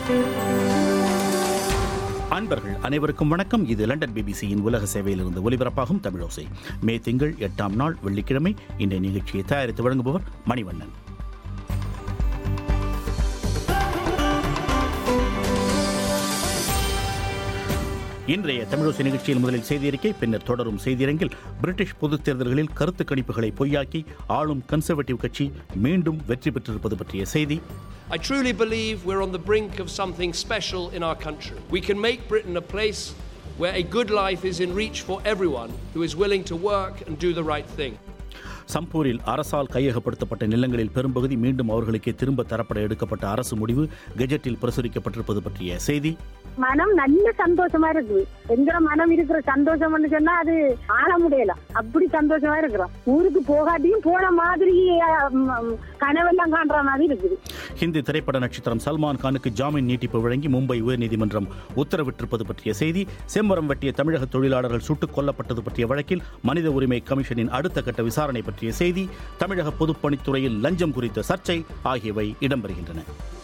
அன்பர்கள் அனைவருக்கும் வணக்கம் இது லண்டன் பிபிசியின் உலக சேவையிலிருந்து ஒலிபரப்பாகும் தமிழோசை மே திங்கள் எட்டாம் நாள் வெள்ளிக்கிழமை இன்றைய நிகழ்ச்சியை தயாரித்து வழங்குபவர் மணிவண்ணன் இன்றைய தமிழோசை நிகழ்ச்சியில் முதலில் செய்தியறிக்கை பின்னர் தொடரும் செய்தியரங்கில் பிரிட்டிஷ் பொதுத் தேர்தல்களில் கருத்து கணிப்புகளை பொய்யாக்கி ஆளும் கன்சர்வேட்டிவ் கட்சி மீண்டும் வெற்றி பெற்றிருப்பது பற்றிய செய்தி I truly believe we're on the brink of something special in our country. We can make Britain a place where a good life is in reach for everyone who is willing to work and do the right thing. சம்பூரில் அரசால் கையகப்படுத்தப்பட்ட நிலங்களில் பெரும்பகுதி மீண்டும் அவர்களுக்கே திரும்ப தரப்பட எடுக்கப்பட்ட அரசு முடிவு கெஜெட்டில் பிரசுரிக்கப்பட்டிருப்பது பற்றிய செய்தி மனம் நல்ல சந்தோஷமா இருக்கு எங்கிற மனம் இருக்கிற சந்தோஷம்னு சொன்னா அது ஆள முடியல அப்படி சந்தோஷமா இருக்கிறோம் ஊருக்கு போகாட்டியும் போன மாதிரி ம், கனவெல்லாம் காண்ற மாதிரி இருக்குது ஹிந்தி திரைப்பட நட்சத்திரம் சல்மான் கானுக்கு ஜாமீன் நீட்டிப்பு வழங்கி மும்பை உயர்நீதிமன்றம் உத்தரவிட்டிருப்பது பற்றிய செய்தி செம்மரம் வெட்டிய தமிழக தொழிலாளர்கள் சுட்டுக் கொல்லப்பட்டது பற்றிய வழக்கில் மனித உரிமை கமிஷனின் அடுத்த கட்ட விசாரணை பற்றிய செய்தி தமிழக பொதுப்பணித்துறையில் லஞ்சம் குறித்த சர்ச்சை ஆகியவை இடம்பெறுகின்றன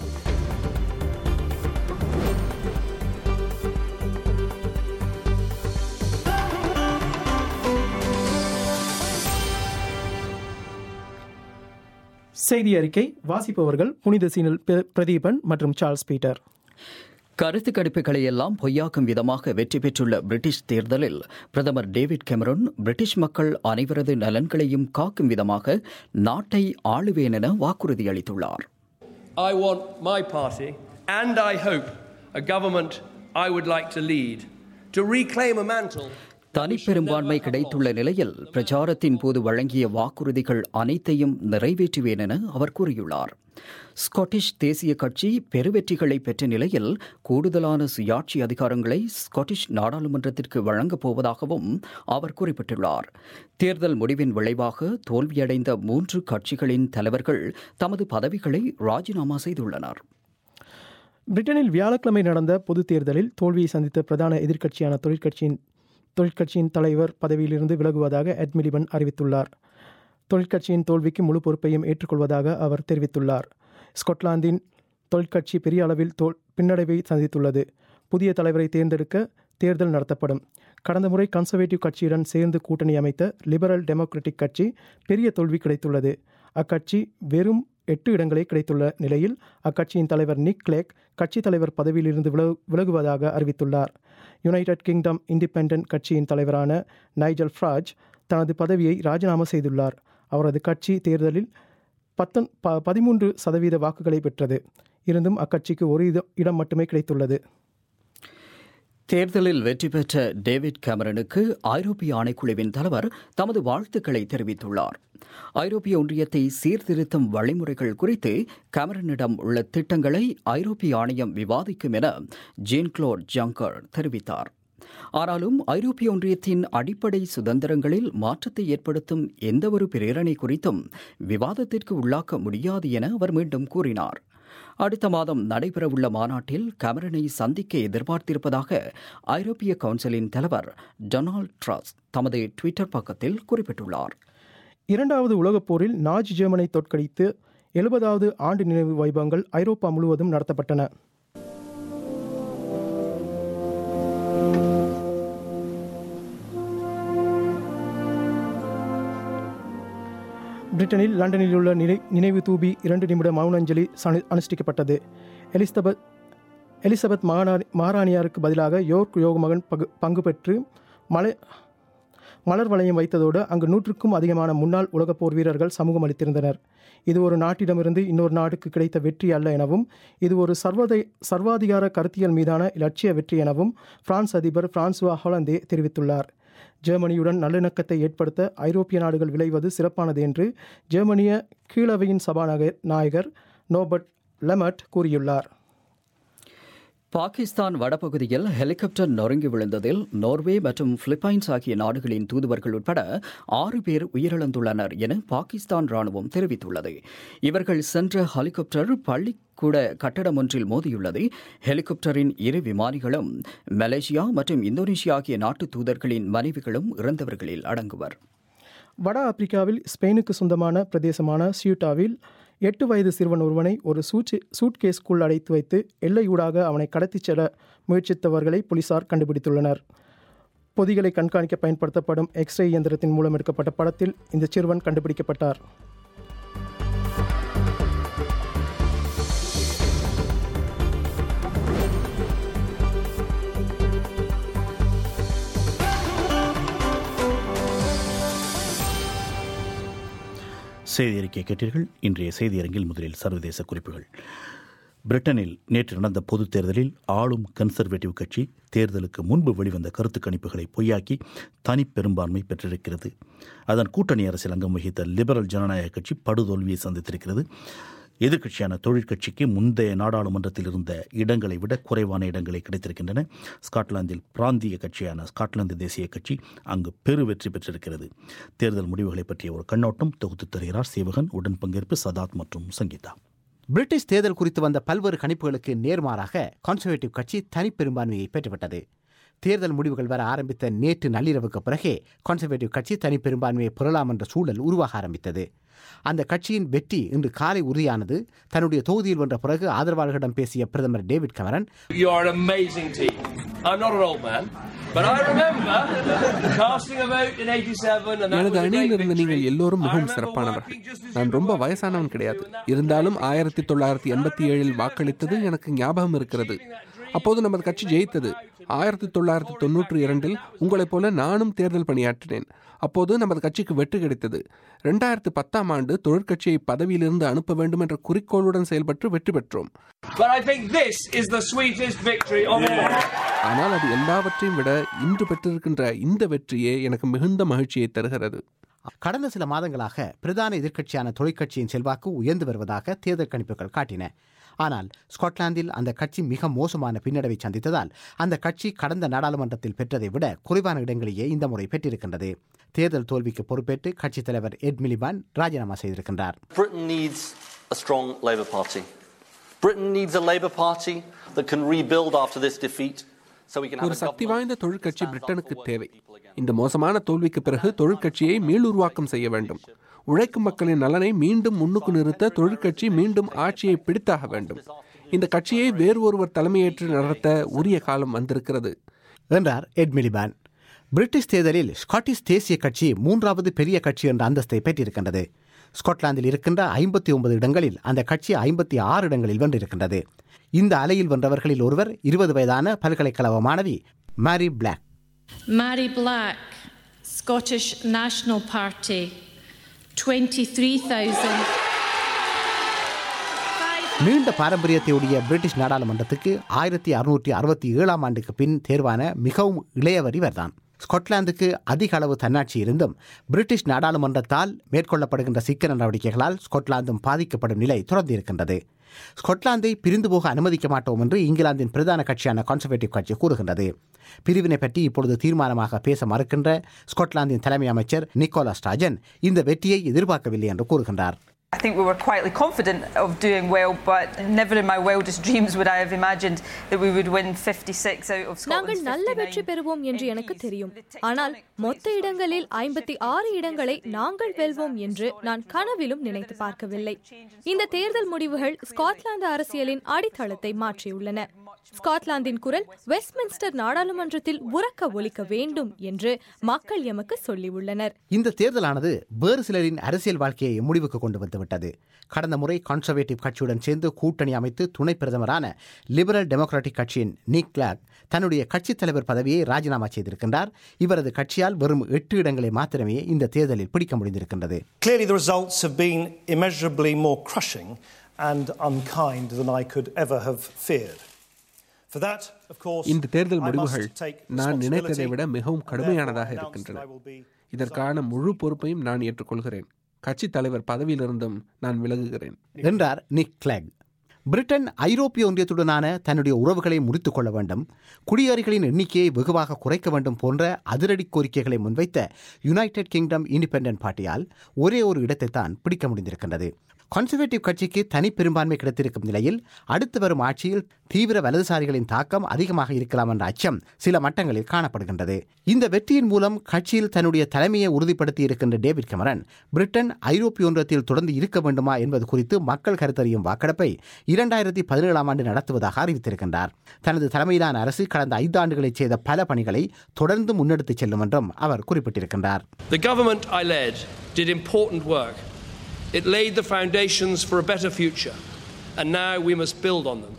செய்தி அறிக்கை வாசிப்பவர்கள் புனித சீனல் பிர- பிரதீபன் மற்றும் சார்ல்ஸ் பீட்டர் கருத்து கணிப்புகளை எல்லாம் பொய்யாக்கும் விதமாக வெற்றி பெற்றுள்ள பிரிட்டிஷ் தேர்தலில் பிரதமர் டேவிட் கெமரன் பிரிட்டிஷ் மக்கள் அனைவரது நலன்களையும் காக்கும் விதமாக நாட்டை ஆளுவேன் என வாக்குறுதி அளித்துள்ளார் I want my party, and I hope a government I would like to lead, to reclaim a mantle. தனிப்பெரும்பான்மை கிடைத்துள்ள நிலையில் பிரச்சாரத்தின் போது வழங்கிய வாக்குறுதிகள் அனைத்தையும் நிறைவேற்றுவேன் என அவர் கூறியுள்ளார் ஸ்காட்டிஷ் தேசிய கட்சி பெருவெற்றிகளை பெற்ற நிலையில் கூடுதலான சுயாட்சி அதிகாரங்களை ஸ்காட்டிஷ் நாடாளுமன்றத்திற்கு வழங்கப் போவதாகவும் அவர் குறிப்பிட்டுள்ளார் தேர்தல் முடிவின் விளைவாக தோல்வியடைந்த மூன்று கட்சிகளின் தலைவர்கள் தமது பதவிகளை ராஜினாமா செய்துள்ளனர் பிரிட்டனில் வியாழக்கிழமை நடந்த பொதுத் தேர்தலில் தோல்வியை சந்தித்த பிரதான எதிர்க்கட்சியான தொழிற்கட்சியின் தொழிற்கட்சியின் தலைவர் பதவியிலிருந்து விலகுவதாக எட் மிலிபன் அறிவித்துள்ளார் தொழிற்கட்சியின் தோல்விக்கு முழு பொறுப்பையும் ஏற்றுக்கொள்வதாக அவர் தெரிவித்துள்ளார் ஸ்கொட்லாந்தின் தொழிற்கட்சி பெரிய அளவில் தோல் பின்னடைவை சந்தித்துள்ளது புதிய தலைவரை தேர்ந்தெடுக்க தேர்தல் நடத்தப்படும் கடந்த முறை கன்சர்வேட்டிவ் கட்சியுடன் சேர்ந்து கூட்டணி அமைத்த லிபரல் டெமோக்ராட்டிக் கட்சி பெரிய தோல்வி கிடைத்துள்ளது அக்கட்சி வெறும் எட்டு இடங்களே கிடைத்துள்ள நிலையில் அக்கட்சியின் தலைவர் நிக் கிளேக் கட்சி தலைவர் பதவியிலிருந்து விலகு விலகுவதாக அறிவித்துள்ளார் யுனைடெட் கிங்டம் இண்டிபெண்டன்ட் கட்சியின் தலைவரான நைஜல் ஃப்ராஜ் தனது பதவியை ராஜினாமா செய்துள்ளார் அவரது கட்சி தேர்தலில் பத்தொன் ப பதிமூன்று சதவீத வாக்குகளை பெற்றது இருந்தும் அக்கட்சிக்கு ஒரு இடம் இடம் மட்டுமே கிடைத்துள்ளது தேர்தலில் வெற்றி பெற்ற டேவிட் கேமரனுக்கு ஐரோப்பிய ஆணைக்குழுவின் தலைவர் தமது வாழ்த்துக்களை தெரிவித்துள்ளார் ஐரோப்பிய ஒன்றியத்தை சீர்திருத்தும் வழிமுறைகள் குறித்து கேமரனிடம் உள்ள திட்டங்களை ஐரோப்பிய ஆணையம் விவாதிக்கும் என ஜீன் குளோர் ஜங்கர் தெரிவித்தார் ஆனாலும் ஐரோப்பிய ஒன்றியத்தின் அடிப்படை சுதந்திரங்களில் மாற்றத்தை ஏற்படுத்தும் எந்தவொரு பிரேரணை குறித்தும் விவாதத்திற்கு உள்ளாக்க முடியாது என அவர் மீண்டும் கூறினார் அடுத்த மாதம் நடைபெறவுள்ள மாநாட்டில் கமரனை சந்திக்க எதிர்பார்த்திருப்பதாக ஐரோப்பிய கவுன்சிலின் தலைவர் டொனால்ட் ட்ரஸ் தமது ட்விட்டர் பக்கத்தில் குறிப்பிட்டுள்ளார் இரண்டாவது உலகப் போரில் நாஜி ஜெர்மனை தோற்கடித்து எழுபதாவது ஆண்டு நினைவு வைபவங்கள் ஐரோப்பா முழுவதும் நடத்தப்பட்டன பிரிட்டனில் லண்டனில் உள்ள நினை நினைவு தூபி இரண்டு நிமிட மௌன அஞ்சலி சனி- அனுஷ்டிக்கப்பட்டது எலிசபெத் எலிசபெத் மகாராணி மகாராணியாருக்கு பதிலாக யோர்க் யோக மகன் பகு பங்கு பெற்று மலை மலர் வளையம் வைத்ததோடு அங்கு நூற்றுக்கும் அதிகமான முன்னாள் உலகப் போர் வீரர்கள் சமூகம் அளித்திருந்தனர் இது ஒரு நாட்டிடமிருந்து இன்னொரு நாட்டுக்கு கிடைத்த வெற்றி அல்ல எனவும் இது ஒரு சர்வதை சர்வாதிகார கருத்தியல் மீதான இலட்சிய வெற்றி எனவும் பிரான்ஸ் அதிபர் பிரான்சுவா ஹாலந்தே தெரிவித்துள்ளார் ஜெர்மனியுடன் நல்லிணக்கத்தை ஏற்படுத்த ஐரோப்பிய நாடுகள் விளைவது சிறப்பானது என்று ஜெர்மனிய கீழவையின் சபாநாயகர் நாயகர் நோபர்ட் லெமட் கூறியுள்ளார் பாகிஸ்தான் வடபகுதியில் ஹெலிகாப்டர் நொறுங்கி விழுந்ததில் நோர்வே மற்றும் பிலிப்பைன்ஸ் ஆகிய நாடுகளின் தூதுவர்கள் உட்பட ஆறு பேர் உயிரிழந்துள்ளனர் என பாகிஸ்தான் ராணுவம் தெரிவித்துள்ளது இவர்கள் சென்ற ஹெலிகாப்டர் பள்ளிக்கூட கட்டடம் ஒன்றில் மோதியுள்ளது ஹெலிகாப்டரின் இரு விமானிகளும் மலேசியா மற்றும் இந்தோனேஷியா ஆகிய நாட்டு தூதர்களின் மனைவிகளும் இறந்தவர்களில் அடங்குவர் வட ஆப்பிரிக்காவில் ஸ்பெயினுக்கு சொந்தமான பிரதேசமான சியூட்டாவில் எட்டு வயது சிறுவன் ஒருவனை ஒரு சூட்சி சூட்கேஸ்க்குள் அடைத்து வைத்து எல்லையூடாக அவனை கடத்திச் செல்ல முயற்சித்தவர்களை போலீசார் கண்டுபிடித்துள்ளனர் பொதிகளை கண்காணிக்க பயன்படுத்தப்படும் எக்ஸ்ரே இயந்திரத்தின் மூலம் எடுக்கப்பட்ட படத்தில் இந்த சிறுவன் கண்டுபிடிக்கப்பட்டார் செய்தி அறிக்கை கேட்டீர்கள் இன்றைய செய்தியரங்கில் முதலில் சர்வதேச குறிப்புகள் பிரிட்டனில் நேற்று நடந்த பொதுத் தேர்தலில் ஆளும் கன்சர்வேட்டிவ் கட்சி தேர்தலுக்கு முன்பு வெளிவந்த கருத்து கணிப்புகளை பொய்யாக்கி தனிப்பெரும்பான்மை பெற்றிருக்கிறது அதன் கூட்டணி அரசில் அங்கம் வகித்த லிபரல் ஜனநாயக கட்சி படுதோல்வியை சந்தித்திருக்கிறது எதிர்க்கட்சியான தொழிற்கட்சிக்கு முந்தைய நாடாளுமன்றத்தில் இருந்த இடங்களை விட குறைவான இடங்களை கிடைத்திருக்கின்றன ஸ்காட்லாந்தில் பிராந்திய கட்சியான ஸ்காட்லாந்து தேசிய கட்சி அங்கு பெரு வெற்றி பெற்றிருக்கிறது தேர்தல் முடிவுகளை பற்றிய ஒரு கண்ணோட்டம் தொகுத்து தருகிறார் சேவகன் உடன் பங்கேற்பு சதாத் மற்றும் சங்கீதா பிரிட்டிஷ் தேர்தல் குறித்து வந்த பல்வேறு கணிப்புகளுக்கு நேர்மாறாக கன்சர்வேட்டிவ் கட்சி தனிப்பெரும்பான்மையை பெற்றுவிட்டது தேர்தல் முடிவுகள் வர ஆரம்பித்த நேற்று நள்ளிரவுக்கு பிறகே கன்சர்வேட்டிவ் கட்சி தனிப்பெரும்பான்மையை பெறலாம் என்ற சூழல் உருவாக ஆரம்பித்தது அந்த கட்சியின் வெற்றி இன்று காலை உறுதியானது தன்னுடைய தொகுதியில் வென்ற பிறகு ஆதரவாளர்களிடம் பேசிய பிரதமர் David Cameron You are an amazing team. I'm not an old man, but I remember casting a vote in 87 and that எனது was a அணியில் great இருந்த victory. நீங்கள் எல்லோரும் I மிகவும் remember சிறப்பானவர்கள் working just as நான் you ரொம்ப were. வயசானவன் கிடையாது இருந்தாலும் ஆயிரத்தி தொள்ளாயிரத்தி எண்பத்தி ஏழில் வாக்களித்தது எனக்கு ஞாபகம் இருக்கிறது அப்போது நமது கட்சி ஜெயித்தது ஆயிரத்தி தொள்ளாயிரத்தி தொன்னூற்றி இரண்டில் உங்களைப் போல நானும் தேர்தல் பணியாற்றினேன் அப்போது நமது கட்சிக்கு வெற்றி கிடைத்தது ரெண்டாயிரத்து பத்தாம் ஆண்டு தொழிற்கட்சியை பதவியிலிருந்து அனுப்ப வேண்டும் என்ற குறிக்கோளுடன் செயல்பட்டு வெற்றி பெற்றோம் But I think this is the sweetest victory of all. ஆனால் அது எல்லாவற்றையும் விட இன்று பெற்றிருக்கின்ற இந்த வெற்றியே எனக்கு மிகுந்த மகிழ்ச்சியை தருகிறது கடந்த சில மாதங்களாக பிரதான எதிர்க்கட்சியான தொழிற்கட்சியின் செல்வாக்கு உயர்ந்து வருவதாக தேர்தல் கணிப்புகள் காட்டின ஆனால் ஸ்காட்லாந்தில் அந்த கட்சி மிக மோசமான பின்னடைவை சந்தித்ததால் அந்த கட்சி கடந்த நாடாளுமன்றத்தில் பெற்றதை விட குறைவான இடங்களையே இந்த முறை பெற்றிருக்கின்றது தேர்தல் தோல்விக்கு பொறுப்பேற்று கட்சித் தலைவர் எட் மிலிபான் ராஜினாமா செய்திருக்கின்றார் Britain needs a strong Labour Party. Britain needs a Labour Party that can rebuild after this defeat so we can have ஒரு a சக்தி government வாய்ந்த தொழிற்கட்சி that stands up பிரிட்டனுக்கு for தேவை working people again. இந்த மோசமான தோல்விக்கு பிறகு தொழிற்கட்சியை மீளுருவாக்கம் செய்ய வேண்டும் உழைக்கும் மக்களின் நலனை மீண்டும் முன்னுக்கு நிறுத்த தொழிற்கட்சி மீண்டும் ஆட்சியை பிடித்தாக வேண்டும் இந்த கட்சியை வேறு ஒருவர் தலைமையேற்று நடத்த உரிய காலம் வந்திருக்கிறது என்றார் எட் மிலிபான் பிரிட்டிஷ் தேர்தலில் ஸ்காட்டிஷ் தேசிய கட்சி மூன்றாவது பெரிய கட்சி என்ற அந்தஸ்தை பெற்றிருக்கின்றது ஸ்காட்லாந்தில் இருக்கின்ற ஐம்பத்தி ஒன்பது இடங்களில் அந்த கட்சி ஐம்பத்தி ஆறு இடங்களில் வென்றிருக்கின்றது இந்த அலையில் வென்றவர்களில் ஒருவர் இருபது வயதான பல்கலைக்கழக மாணவி Mary Black Mary Black, Scottish National Party, 23,000. நீண்ட பாரம்பரியத்தையுடைய பிரிட்டிஷ் நாடாளுமன்றத்துக்கு ஆயிரத்தி அறுநூற்றி அறுபத்தி ஏழாம் ஆண்டுக்கு பின் தேர்வான மிகவும் இளையவர் இவர்தான் ஸ்காட்லாந்துக்கு அதிக அளவு தன்னாட்சி இருந்தும் பிரிட்டிஷ் நாடாளுமன்றத்தால் மேற்கொள்ளப்படுகின்ற சிக்கன நடவடிக்கைகளால் ஸ்காட்லாந்தும் பாதிக்கப்படும் நிலை தொடர்ந்து இருக்கின்றது ஸ்காட்லாந்தை பிரிந்து போக அனுமதிக்க மாட்டோம் என்று இங்கிலாந்தின் பிரதான கட்சியான கன்சர்வேட்டிவ் கட்சி கூறுகின்றது பிரிவினை பற்றி இப்பொழுது தீர்மானமாக பேச மறுக்கின்ற ஸ்காட்லாந்தின் தலைமை அமைச்சர் நிக்கோலஸ் ஸ்டாஜன் இந்த வெற்றியை எதிர்பார்க்கவில்லை என்று கூறுகின்றார் I think we were quietly confident of doing well, but never in my wildest dreams would I have imagined that we would win 56 out of நாங்கள் Scotland's நல்ல 59 வெற்றி பெறுவோம் என்று எனக்கு MPs. தெரியும் The ஆனால் tectonic மொத்த places இடங்களில் of ஐம்பத்தி Scotland ஆறு இடங்களை yesterday நாங்கள் is வெல்வோம் that என்று Scotland நான் is கனவிலும் not- நினைத்து there is an பார்க்கவில்லை appetite change in இந்த Scotland. தேர்தல் முடிவுகள் Clearly, ஸ்காட்லாந்து அரசியலின் அடித்தளத்தை மாற்றியுள்ளன ஸ்காட்லாந்தின் குரல் வெஸ்ட்மின்ஸ்டர் நாடாளுமன்றத்தில் உறக்க ஒலிக்க வேண்டும் என்று மக்கள் எமக்கு சொல்லியுள்ளனர் இந்த தேர்தலானது வேறு சிலரின் அரசியல் வாழ்க்கையை முடிவுக்கு கொண்டு வந்துவிட்டது கடந்த முறை கன்சர்வேட்டிவ் கட்சியுடன் சேர்ந்து கூட்டணி அமைத்து துணை பிரதமரான லிபரல் டெமோக்ராட்டிக் கட்சியின் நிக் கிளாக் தன்னுடைய கட்சித் தலைவர் பதவியை ராஜினாமா செய்திருக்கின்றார் இவரது கட்சியால் வெறும் எட்டு இடங்களை மாத்திரமே இந்த தேர்தலில் பிடிக்க முடிந்திருக்கின்றது Clearly, the results have been immeasurably more crushing and unkind than I could ever have feared. For that, of course, இந்த தேர்தல் I must முடிவுகள் take நான் நினைத்ததை responsibility விட மிகவும் and கடுமையானதாக therefore announce இருக்கின்றன that I will be இதற்கான முழு பொறுப்பையும் நான் ஏற்றுக்கொள்கிறேன் கட்சித் தலைவர் பதவியிலிருந்தும் நான் விலகுகிறேன் என்றார் நிக் கிளாக் பிரிட்டன் ஐரோப்பிய ஒன்றியத்துடனான தன்னுடைய உறவுகளை முறித்துக் கொள்ள வேண்டும் குடியேறிகளின் எண்ணிக்கையை வெகுவாக குறைக்க வேண்டும் போன்ற அதிரடி கோரிக்கைகளை முன்வைத்த யுனைடெட் கிங்டம் இண்டிபெண்டன்ட் பார்ட்டியால் ஒரே ஒரு இடத்தை தான் பிடிக்க முடிந்திருக்கின்றது கன்சர்வேட்டிவ் கட்சிக்கு தனி பெரும்பான்மை கிடைத்திருக்கும் நிலையில் அடுத்து வரும் ஆட்சியில் தீவிர வலதுசாரிகளின் தாக்கம் அதிகமாக இருக்கலாம் என்ற அச்சம் சில மட்டங்களில் காணப்படுகின்றது இந்த வெற்றியின் மூலம் கட்சியில் தன்னுடைய தலைமையை உறுதிப்படுத்தி இருக்கின்ற டேவிட் கமரன் பிரிட்டன் ஐரோப்பிய ஒன்றியத்தில் தொடர்ந்து இருக்க வேண்டுமா என்பது குறித்து மக்கள் கருத்தறியும் வாக்கெடுப்பை இரண்டாயிரத்தி பதினேழாம் ஆண்டு நடத்துவதாக அறிவித்திருக்கின்றார் தனது தலைமையிலான அரசு கடந்த ஐந்தாண்டுகளை செய்த பல பணிகளை தொடர்ந்து முன்னெடுத்துச் செல்லும் என்றும் அவர் குறிப்பிட்டிருக்கின்றார் The government I led did important work. It laid the foundations for a better future, and now we must build on them.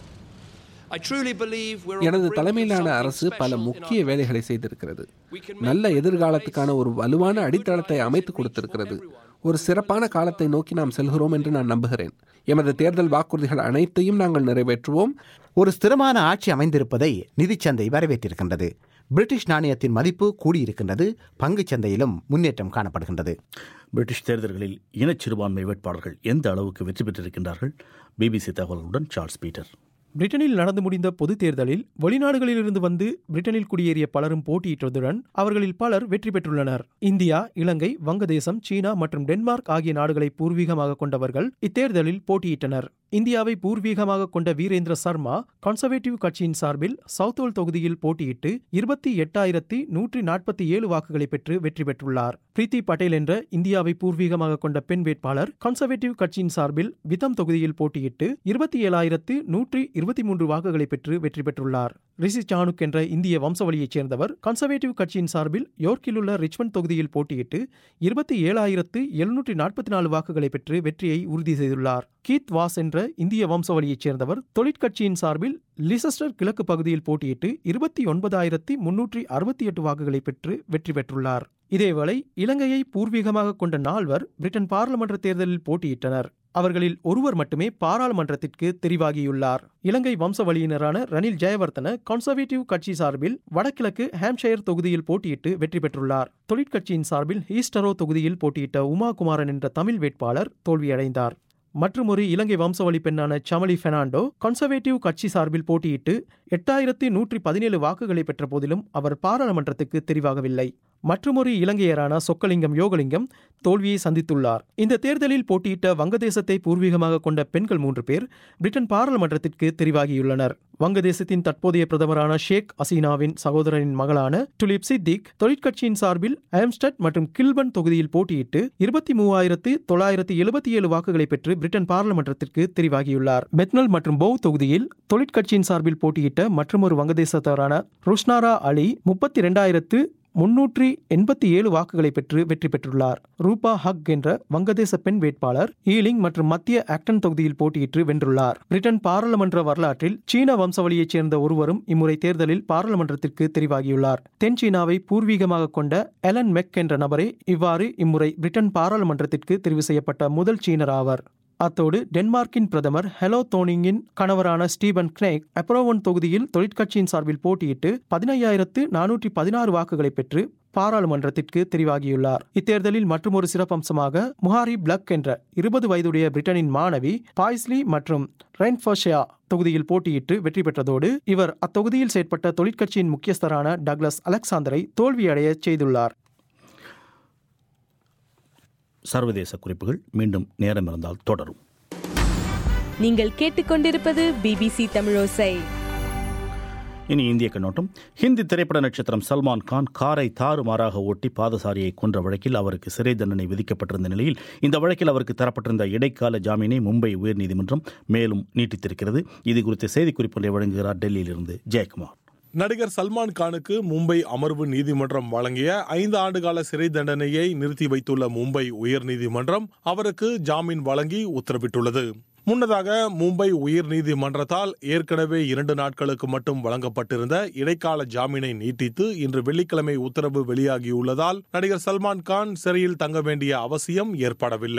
I truly believe we're on the எனது brink of தலைமையிலான something அரசு பல special in our முக்கிய வேலைகளை செய்திருக்கிறது நல்ல எதிர்காலத்துக்கான ஒரு வலுவான அடித்தளத்தை அமைத்து கொடுத்திருக்கிறது ஒரு சிறப்பான காலத்தை நோக்கி நாம் செல்கிறோம் என்று நான் நம்புகிறேன் எமது தேர்தல் வாக்குறுதிகள் அனைத்தையும் நாங்கள் நிறைவேற்றுவோம் ஒரு ஸ்திரமான ஆட்சி அமைந்திருப்பதை நிதிச்சந்தை வரவேற்றிருக்கின்றது பிரிட்டிஷ் நாணயத்தின் மதிப்பு கூடியிருக்கின்றது பங்குச் சந்தையிலும் முன்னேற்றம் காணப்படுகின்றது பிரிட்டிஷ் தேர்தல்களில் இனச் சிறுபான்மை வேட்பாளர்கள் எந்த அளவுக்கு வெற்றி பெற்றிருக்கின்றார்கள் பிபிசி தகவல்களுடன் சார்ல்ஸ் பீட்டர் பிரிட்டனில் நடந்து முடிந்த பொதுத் தேர்தலில் வெளிநாடுகளிலிருந்து வந்து பிரிட்டனில் குடியேறிய பலரும் போட்டியிட்டதுடன் அவர்களில் பலர் வெற்றி பெற்றுள்ளனர் இந்தியா இலங்கை வங்கதேசம் சீனா மற்றும் டென்மார்க் ஆகிய நாடுகளை பூர்வீகமாக கொண்டவர்கள் இத்தேர்தலில் போட்டியிட்டனர் இந்தியாவை பூர்வீகமாக கொண்ட வீரேந்திர சர்மா கன்சர்வேட்டிவ் கட்சியின் சார்பில் சவுத்தோல் தொகுதியில் போட்டியிட்டு இருபத்தி எட்டாயிரத்தி நூற்றி நாற்பத்தி ஏழு வாக்குகளை பெற்று வெற்றி பெற்றுள்ளார் பிரீத்தி பட்டேல் என்ற இந்தியாவை பூர்வீகமாக கொண்ட பெண் வேட்பாளர் கன்சர்வேட்டிவ் கட்சியின் சார்பில் விதம் தொகுதியில் போட்டியிட்டு இருபத்தி ஏழாயிரத்து நூற்றி இருபத்தி மூன்று வாக்குகளை பெற்று வெற்றி பெற்றுள்ளார் ரிஷி சானுக் என்ற இந்திய வம்சவழியைச் சேர்ந்தவர் கன்சர்வேட்டிவ் கட்சியின் சார்பில் யோர்க்கில் உள்ள ரிச்மண்ட் தொகுதியில் போட்டியிட்டு இருபத்தி ஏழாயிரத்து எழுநூற்றி நாற்பத்தி நாலு வாக்குகளை பெற்று வெற்றியை உறுதி செய்துள்ளார் கீத் வாஸ் என்ற இந்திய வம்சவழியைச் சேர்ந்தவர் தொழிற்கட்சியின் சார்பில் லிசஸ்டர் கிழக்கு பகுதியில் போட்டியிட்டு இருபத்தி ஒன்பதாயிரத்தி முன்னூற்றி அறுபத்தி எட்டு வாக்குகளை பெற்று வெற்றி பெற்றுள்ளார் இதேவேளை இலங்கையை பூர்வீகமாக கொண்ட நால்வர் பிரிட்டன் பாராளுமன்ற தேர்தலில் போட்டியிட்டனர் அவர்களில் ஒருவர் மட்டுமே பாராளுமன்றத்திற்கு தெரிவாகியுள்ளார் இலங்கை வம்சவழியினரான ரணில் ஜெயவர்தன கன்சர்வேட்டிவ் கட்சி சார்பில் வடகிழக்கு ஹாம்ஷயர் தொகுதியில் போட்டியிட்டு வெற்றி பெற்றுள்ளார் தொழிற்கட்சியின் சார்பில் ஈஸ்டரோ தொகுதியில் போட்டியிட்ட உமா குமாரன் என்ற தமிழ் வேட்பாளர் தோல்வியடைந்தார் மற்றுமொரு இலங்கை வம்சவழி பெண்ணான சமலி பெர்னாண்டோ கன்சர்வேட்டிவ் கட்சி சார்பில் போட்டியிட்டு எட்டாயிரத்தி நூற்றி பதினேழு வாக்குகளை பெற்ற போதிலும் அவர் பாராளுமன்றத்துக்கு தெரிவாகவில்லை மற்றுமொரு இலங்கையரான சொக்கலிங்கம் யோகலிங்கம் தோல்வியை சந்தித்துள்ளார் இந்த தேர்தலில் போட்டியிட்ட வங்கதேசத்தை பூர்வீகமாக கொண்ட பெண்கள் மூன்று பேர் பிரிட்டன் பாராளுமன்றத்திற்கு தெரிவாகியுள்ளனர் வங்கதேசத்தின் தற்போதைய பிரதமரான ஷேக் அசீனாவின் சகோதரனின் மகளான டுலிப் சித்திக் தொழிற்கட்சியின் சார்பில் ஆம்ஸ்டட் மற்றும் கில்பன் தொகுதியில் போட்டியிட்டு இருபத்தி மூவாயிரத்து தொள்ளாயிரத்து எழுபத்தி ஏழு வாக்குகளை பெற்று பிரிட்டன் பாராளுமன்றத்திற்கு தெரிவாகியுள்ளார் மெத்னல் மற்றும் பௌ தொகுதியில் தொழிற்கட்சியின் சார்பில் போட்டியிட்ட மற்றொரு வங்கதேசத்தவரான ருஷ்னாரா அலி முப்பத்தி இரண்டாயிரத்து முன்னூற்றி எண்பத்தி ஏழு வாக்குகளை பெற்று வெற்றி பெற்றுள்ளார் ரூபா ஹக் என்ற வங்கதேச பெண் வேட்பாளர் ஈலிங் மற்றும் மத்திய ஆக்டன் தொகுதியில் போட்டியிட்டு வென்றுள்ளார் பிரிட்டன் பாராளுமன்ற வரலாற்றில் சீன வம்சவழியைச் சேர்ந்த ஒருவரும் இம்முறை தேர்தலில் பாராளுமன்றத்திற்கு தெரிவாகியுள்ளார் தென் சீனாவை பூர்வீகமாக கொண்ட எலன் மெக் என்ற நபரே இவ்வாறு இம்முறை பிரிட்டன் பாராளுமன்றத்திற்கு தெரிவு செய்யப்பட்ட முதல் சீனர் ஆவர் அத்தோடு டென்மார்க்கின் பிரதமர் ஹெலோ தோனிங்கின் கணவரான ஸ்டீபன் கினேக் அப்ரோவன் தொகுதியில் தொழிற்கட்சியின் சார்பில் போட்டியிட்டு பதினையாயிரத்து நானூற்றி பதினாறு வாக்குகளை பெற்று பாராளுமன்றத்திற்கு தெரிவாகியுள்ளார் இத்தேர்தலில் மற்றொரு சிறப்பம்சமாக முஹாரி பிளக் என்ற இருபது வயதுடைய பிரிட்டனின் மாணவி பாய்ஸ்லி மற்றும் ரென்ஃபர்ஷியா தொகுதியில் போட்டியிட்டு வெற்றி பெற்றதோடு இவர் அத்தொகுதியில் செயற்பட்ட தொழிற்கட்சியின் முக்கியஸ்தரான டக்ளஸ் அலெக்சாந்தரை தோல்வியடைய செய்துள்ளார் சர்வதேச குறிப்புகள் மீண்டும் நேரம் இருந்தால் தொடரும் நீங்கள் கேட்டுக்கொண்டிருப்பது பிபிசி தமிழோசை இனி இந்திய கண்ணோட்டம் ஹிந்தி திரைப்பட நட்சத்திரம் சல்மான் கான் காரை தாறுமாறாக ஓட்டி பாதசாரியை கொன்ற வழக்கில் அவருக்கு சிறை தண்டனை விதிக்கப்பட்டிருந்த நிலையில் இந்த வழக்கில் அவருக்கு தரப்பட்டிருந்த இடைக்கால ஜாமீனை மும்பை உயர்நீதிமன்றம் மேலும் நீட்டித்திருக்கிறது இது குறித்த செய்திக்குறிப்பொன்றை வழங்குகிறார் டெல்லியிலிருந்து ஜெயக்குமார் நடிகர் சல்மான் கானுக்கு மும்பை அமர்வு நீதிமன்றம் வழங்கிய ஐந்து ஆண்டுகால சிறை தண்டனையை நிறுத்தி வைத்துள்ள மும்பை உயர்நீதிமன்றம் அவருக்கு ஜாமீன் வழங்கி உத்தரவிட்டுள்ளது முன்னதாக மும்பை உயர்நீதிமன்றத்தால் ஏற்கனவே இரண்டு நாட்களுக்கு மட்டும் வழங்கப்பட்டிருந்த இடைக்கால ஜாமீனை நீட்டித்து இன்று வெள்ளிக்கிழமை உத்தரவு வெளியாகியுள்ளதால் நடிகர் சல்மான் கான் சிறையில் தங்க வேண்டிய அவசியம் ஏற்படவில்லை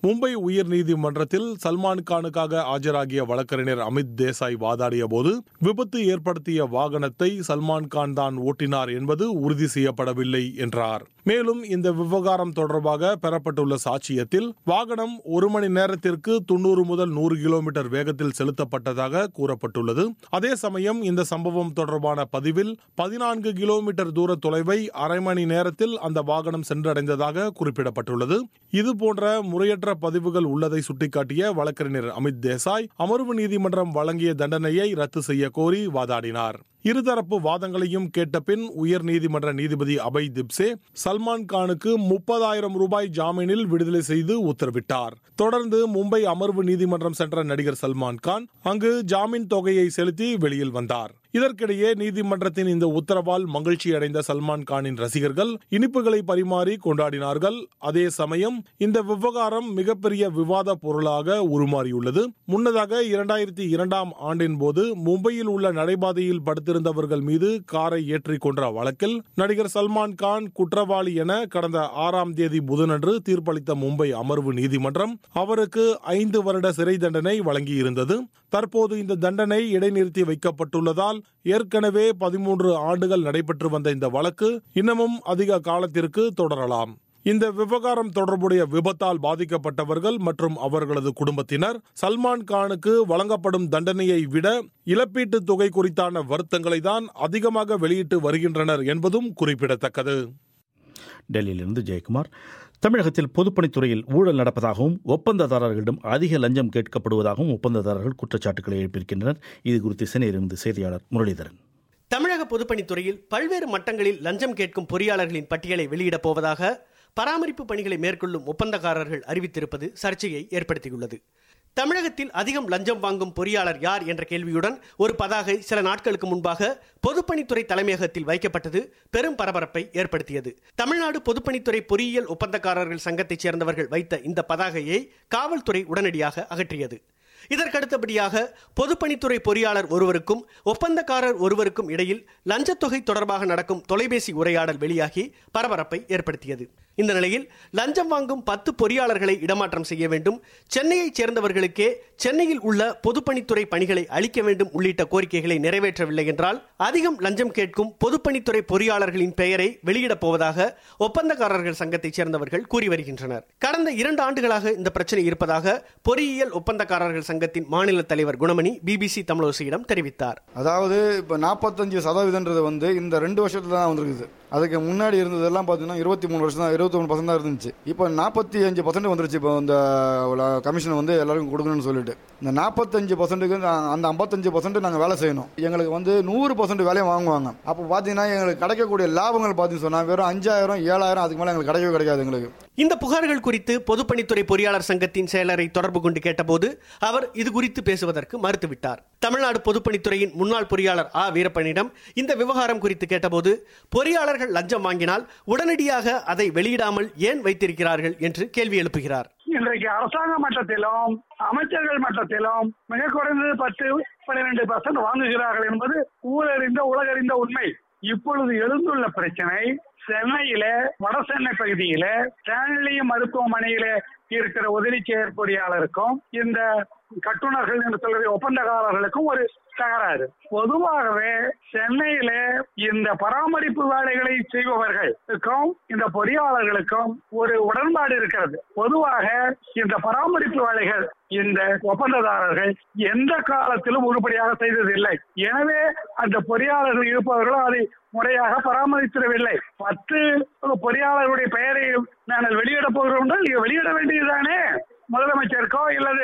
மும்பை உயர் நீதிமன்றத்தில் சல்மான் கானுக்காக ஆஜராகிய வழக்கறிஞர் அமித் தேசாய் வாதாடிய போது விபத்து ஏற்படுத்திய வாகனத்தை சல்மான் கான் தான் ஓட்டினார் என்பது உறுதி செய்யப்படவில்லை என்றார் மேலும் இந்த விவகாரம் தொடர்பாக பெறப்பட்டுள்ள சாட்சியத்தில் வாகனம் ஒரு மணி நேரத்திற்கு தொண்ணூறு முதல் நூறு கிலோமீட்டர் வேகத்தில் செலுத்தப்பட்டதாக கூறப்பட்டுள்ளது அதே சமயம் இந்த சம்பவம் தொடர்பான பதிவில் பதினான்கு கிலோமீட்டர் தூர தொலைவை அரை மணி நேரத்தில் அந்த வாகனம் சென்றடைந்ததாக குறிப்பிடப்பட்டுள்ளது இது போன்ற முறையற்ற பதிவுகள் உள்ளதை சுட்டிக்காட்டிய வழக்கறிஞர் அமித் தேசாய் அமர்வு நீதிமன்றம் வழங்கிய தண்டனையை ரத்து செய்ய கோரி வாதாடினார் இருதரப்பு வாதங்களையும் கேட்ட பின் உயர் நீதிமன்ற நீதிபதி அபய் திப்சே சல்மான் கானுக்கு முப்பதாயிரம் ரூபாய் ஜாமீனில் விடுதலை செய்து உத்தரவிட்டார் தொடர்ந்து மும்பை அமர்வு நீதிமன்றம் சென்ற நடிகர் சல்மான் கான் அங்கு ஜாமீன் தொகையை செலுத்தி வெளியில் வந்தார் இதற்கிடையே நீதிமன்றத்தின் இந்த உத்தரவால் மகிழ்ச்சி அடைந்த சல்மான் கானின் ரசிகர்கள் இனிப்புகளை பரிமாறி கொண்டாடினார்கள் அதே சமயம் இந்த விவகாரம் மிகப்பெரிய விவாத பொருளாக உருமாறியுள்ளது முன்னதாக இரண்டாயிரத்தி இரண்டாம் ஆண்டின் போது மும்பையில் உள்ள நடைபாதையில் படுத்திருந்தவர்கள் மீது காரை ஏற்றி கொன்ற வழக்கில் நடிகர் சல்மான் கான் குற்றவாளி என கடந்த ஆறாம் தேதி புதனன்று தீர்ப்பளித்த மும்பை அமர்வு நீதிமன்றம் அவருக்கு ஐந்து வருட சிறை தண்டனை வழங்கியிருந்தது தற்போது இந்த தண்டனை இடைநிறுத்தி வைக்கப்பட்டுள்ளதால் ஏற்கனவே பதிமூன்று ஆண்டுகள் நடைபெற்று வந்த இந்த வழக்கு இன்னமும் அதிக காலத்திற்கு தொடரலாம் இந்த விவகாரம் தொடர்புடைய விபத்தால் பாதிக்கப்பட்டவர்கள் மற்றும் அவர்களது குடும்பத்தினர் சல்மான் கானுக்கு வழங்கப்படும் தண்டனையை விட இழப்பீட்டுத் தொகை குறித்தான வருத்தங்களை தான் அதிகமாக வெளியிட்டு வருகின்றனர் என்பதும் குறிப்பிடத்தக்கது டெல்லியிலிருந்து ஜெயக்குமார் தமிழகத்தில் பொதுப்பணித்துறையில் ஊழல் நடப்பதாகவும் ஒப்பந்ததாரர்களிடம் அதிக லஞ்சம் கேட்கப்படுவதாகவும் ஒப்பந்ததாரர்கள் குற்றச்சாட்டுகளை எழுப்பியிருக்கின்றனர் இது குறித்து சென்னையிலிருந்து செய்தியாளர் முரளிதரன் தமிழக பொதுப்பணித்துறையில் பல்வேறு மட்டங்களில் லஞ்சம் கேட்கும் பொறியாளர்களின் பட்டியலை வெளியிடப் போவதாக பராமரிப்பு பணிகளை மேற்கொள்ளும் ஒப்பந்தக்காரர்கள் அறிவித்திருப்பது சர்ச்சையை ஏற்படுத்தியுள்ளது தமிழகத்தில் அதிகம் லஞ்சம் வாங்கும் பொறியாளர் யார் என்ற கேள்வியுடன் ஒரு பதாகை சில நாட்களுக்கு முன்பாக பொதுப்பணித்துறை தலைமையகத்தில் வைக்கப்பட்டது பெரும் பரபரப்பை ஏற்படுத்தியது தமிழ்நாடு பொதுப்பணித்துறை பொறியியல் ஒப்பந்தக்காரர்கள் சங்கத்தைச் சேர்ந்தவர்கள் வைத்த இந்த பதாகையை காவல்துறை உடனடியாக அகற்றியது இதற்கடுத்தபடியாக பொதுப்பணித்துறை பொறியாளர் ஒருவருக்கும் ஒப்பந்தக்காரர் ஒருவருக்கும் இடையில் லஞ்சத்தொகை தொடர்பாக நடக்கும் தொலைபேசி உரையாடல் வெளியாகி பரபரப்பை ஏற்படுத்தியது இந்த நிலையில் லஞ்சம் வாங்கும் பத்து பொறியாளர்களை இடமாற்றம் செய்ய வேண்டும் சென்னையைச் சேர்ந்தவர்களுக்கே சென்னையில் உள்ள பொதுப்பணித்துறை பணிகளை அளிக்க வேண்டும் உள்ளிட்ட கோரிக்கைகளை நிறைவேற்றவில்லை என்றால் அதிகம் லஞ்சம் கேட்கும் பொதுப்பணித்துறை பொறியாளர்களின் பெயரை வெளியிடப் போவதாக ஒப்பந்தக்காரர்கள் சங்கத்தைச் சேர்ந்தவர்கள் கூறி வருகின்றனர் கடந்த இரண்டு ஆண்டுகளாக இந்த பிரச்சனை இருப்பதாக பொறியியல் ஒப்பந்தக்காரர்கள் சங்கத்தின் மாநில தலைவர் குணமணி பிபிசி தமிழோசியிடம் தெரிவித்தார் அதாவது இப்போ நாற்பத்தஞ்சு சதவீதன்றது வந்து இந்த ரெண்டு வருஷத்துல தான் வந்திருக்குது அதுக்கு முன்னாடி இருந்ததெல்லாம் பார்த்தீங்கன்னா இருபத்தி மூணு வருஷம் தான் இருபத்தி மூணு பர்சன்ட் தான் இருந்துச்சு இப்போ நாற்பத்தி அஞ்சு பர்சன்ட் வந்துருச்சு இப்போ இந்த கமிஷன் வந்து எல்லாருக்கும் கொடுக்கணும்னு சொல்லிட்டு இந்த நாற்பத்தஞ்சு பர்சன்ட்டுக்கு அந்த ஐம்பத்தஞ்சு பர்சன்ட் நாங்கள் வேலை செய்யணும் எங்களுக்கு வந்து நூறு பர்சன்ட் வேலையை வாங்குவாங்க அப்போ பார்த்தீங்கன்னா எங்களுக்கு கிடைக்கக்கூடிய லாபங்கள் பார்த்தீங்கன்னு சொன்னால் வெறும் அஞ்சாயிரம் ஏழாயிரம் அதுக்கு மேலே எங்களுக்கு கிடைக்கவே கிடைக்காது எங்களுக்கு இந்த புகார்கள் குறித்து பொதுப்பணித்துறை பொறியாளர் சங்கத்தின் செயலரை தொடர்பு கொண்டு கேட்டபோது அவர் இது குறித்து பேசுவதற்கு மறுத்துவிட்டார் தமிழ்நாடு பொதுப்பணித்துறையின் முன்னாள் பொறியாளர் ஆ வீரப்பனிடம் இந்த விவகாரம் குறித்து கேட்டபோது பொறியாளர்கள் லஞ்சம் வாங்கினால் உடனடியாக அதை வெளியிடாமல் ஏன் வைத்திருக்கிறார்கள் என்று கேள்வி எழுப்புகிறார் இன்றைக்கு அரசாங்க மட்டத்திலும் அமைச்சர்கள் மட்டத்திலும் மிக குறைந்தது பத்து பன்னிரண்டு பர்சன்ட் வாங்குகிறார்கள் என்பது ஊரறிந்த உலகறிந்த உண்மை இப்பொழுது எழுந்துள்ள பிரச்சனை சென்னையில வட சென்னை பகுதியில ஸ்டான்லி மருத்துவமனையில இருக்கிற உதவி செயற்பொறியாளருக்கும் இந்த கட்டுநர்கள் என்று சொல்ற ஒப்பந்தக்காரர்களுக்கும் ஒரு தகராறு பொதுவாகவே சென்னையில இந்த பராமரிப்பு வேலைகளை செய்பவர்களுக்கும் இந்த பொறியாளர்களுக்கும் ஒரு உடன்பாடு இருக்கிறது பொதுவாக இந்த பராமரிப்பு வேலைகள் இந்த ஒப்பந்ததாரர்கள் எந்த காலத்திலும் உருப்படியாக செய்ததில்லை எனவே அந்த பொறியாளர்கள் இருப்பவர்களும் அதை முறையாக பராமரித்திடவில்லை பத்து பொறியாளர்களுடைய பெயரை நாங்கள் வெளியிட போகிறோம் வெளியிட வேண்டியதுதானே முதலமைச்சருக்கோ இல்லது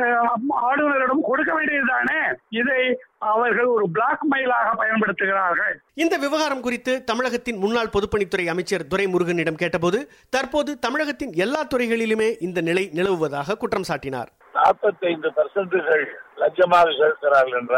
ஆளுநரிடம் கொடுக்க வேண்டியதுதானே இதை அவர்கள் ஒரு பிளாக் மெயிலாக பயன்படுத்துகிறார்கள் இந்த விவகாரம் குறித்து தமிழகத்தின் முன்னாள் பொதுப்பணித்துறை அமைச்சர் துரைமுருகனிடம் கேட்டபோது தற்போது தமிழகத்தின் எல்லா துறைகளிலுமே இந்த நிலை நிலவுவதாக குற்றம் சாட்டினார் நாற்பத்தைந்து பர்சன்ட்டுகள் லட்சமாக செலுத்துகிறார்கள் என்றால்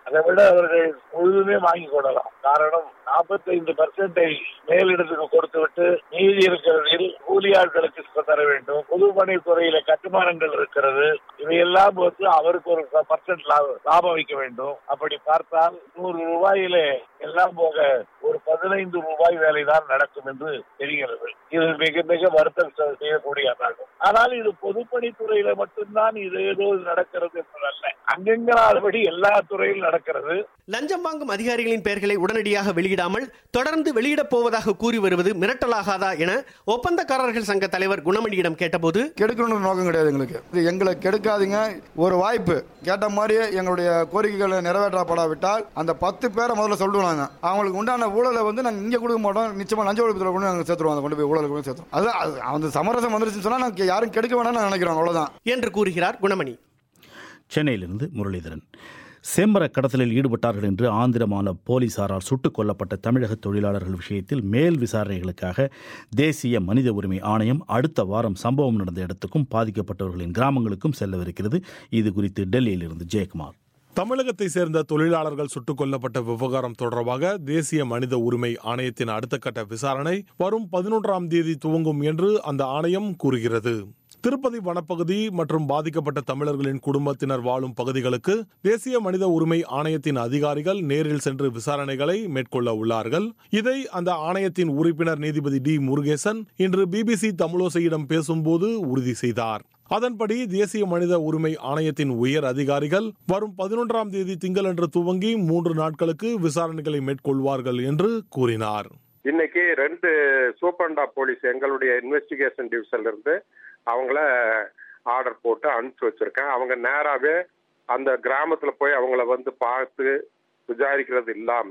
அதை விட அவர்கள் முழுதுமே வாங்கி கொள்ளலாம் காரணம் நாற்பத்தைந்து பர்சன்டேஜ் மேலிடத்துக்கு கொடுத்து விட்டு மீதி இருக்கிறதில் கூலி ஆட்களுக்கு தர வேண்டும் பொதுப்பணித்துறையில கட்டுமானங்கள் இருக்கிறது இவையெல்லாம் வந்து அவருக்கு ஒரு பர்சன்ட் லாபம் வைக்க வேண்டும் அப்படி பார்த்தால் நூறு ரூபாயிலே எல்லாம் போக ஒரு பதினைந்து ரூபாய் வேலைதான் நடக்கும் என்று தெரிகிறது இது மிக மிக வருத்தம் செ- செய்யக்கூடியதாகும் ஆனால் இது பொதுப்பணித்துறையில மட்டும்தான் இது ஏதோ நடக்கிறது என்பதல்ல அங்கெங்காதபடி எல்லா துறையிலும் நடக்கிறது லஞ்சம் வாங்கும் அதிகாரிகளின் பெயர்களை உடனடியாக வெளியிடாமல் தொடர்ந்து வெளியிடப் போவதாக கூறி வருவது மிரட்டலாகாதா என ஒப்பந்தக்காரர்கள் சங்க தலைவர் குணமணியிடம் கேட்டபோது கெடுக்கணுன்ற நோக்கம் கிடையாது எங்களுக்கு இது எங்களை கெடுக்காதீங்க ஒரு வாய்ப்பு கேட்ட மாதிரியே எங்களுடைய கோரிக்கைகளை நிறைவேற்றப்படாவிட்டால் அந்த பத்து பேரை முதல்ல சொல்லுவோம் நாங்க அவங்களுக்கு உண்டான ஊழலை வந்து நாங்கள் இங்கே கொடுக்க மாட்டோம் நிச்சயமா லஞ்ச ஒழிப்புல கொண்டு நாங்கள் சேர்த்துருவோம் அதை கொண்டு போய் ஊழல் கொண்டு சேர்த்துருவோம் அது அது- அந்த சமரசம் வந்துருச்சுன்னு சொன்னா நாங்கள் யாரும் கெடுக்க வேணாம்னு நாங்க நினைக்கிறோம் அவ்வளவுதான் என்று கூறுகிறார் குணமணி சென்னையிலிருந்து முரளிதரன் செம்மர கடத்தலில் ஈடுபட்டார்கள் என்று ஆந்திர மாநில போலீசாரால் சுட்டுக் கொல்லப்பட்ட தமிழக தொழிலாளர்கள் விஷயத்தில் மேல் விசாரணைகளுக்காக தேசிய மனித உரிமை ஆணையம் அடுத்த வாரம் சம்பவம் நடந்த இடத்துக்கும் பாதிக்கப்பட்டவர்களின் கிராமங்களுக்கும் செல்லவிருக்கிறது இது குறித்து டெல்லியிலிருந்து ஜெயக்குமார் தமிழகத்தை சேர்ந்த தொழிலாளர்கள் சுட்டுக் கொல்லப்பட்ட விவகாரம் தொடர்பாக தேசிய மனித உரிமை ஆணையத்தின் அடுத்த கட்ட விசாரணை வரும் பதினொன்றாம் தேதி துவங்கும் என்று அந்த ஆணையம் கூறுகிறது திருப்பதி வனப்பகுதி மற்றும் பாதிக்கப்பட்ட தமிழர்களின் குடும்பத்தினர் வாழும் பகுதிகளுக்கு தேசிய மனித உரிமை ஆணையத்தின் அதிகாரிகள் நேரில் சென்று விசாரணைகளை மேற்கொள்ள உள்ளார்கள் இதை அந்த ஆணையத்தின் உறுப்பினர் நீதிபதி டி முருகேசன் இன்று பிபிசி தமிழோசையிடம் பேசும்போது உறுதி செய்தார் அதன்படி தேசிய மனித உரிமை ஆணையத்தின் உயர் அதிகாரிகள் வரும் பதினொன்றாம் தேதி திங்களன்று துவங்கி மூன்று நாட்களுக்கு விசாரணைகளை மேற்கொள்வார்கள் என்று கூறினார் இன்னைக்கு ரெண்டு சூப்பரண்டா போலீஸ் எங்களுடைய இன்வெஸ்டிகேஷன் டிவிஷன்ல இருந்து அவங்கள ஆர்டர் போட்டு அனுப்பிச்சு வச்சிருக்கேன் அவங்க நேராவே அந்த கிராமத்துல போய் அவங்கள வந்து பார்த்து விசாரிக்கிறது இல்லாம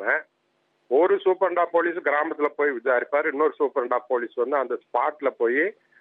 ஒரு சூப்பரண்டா போலீஸ் கிராமத்துல போய் விசாரிப்பார் இன்னொரு சூப்பரண்டா போலீஸ் வந்து அந்த ஸ்பாட்ல போய்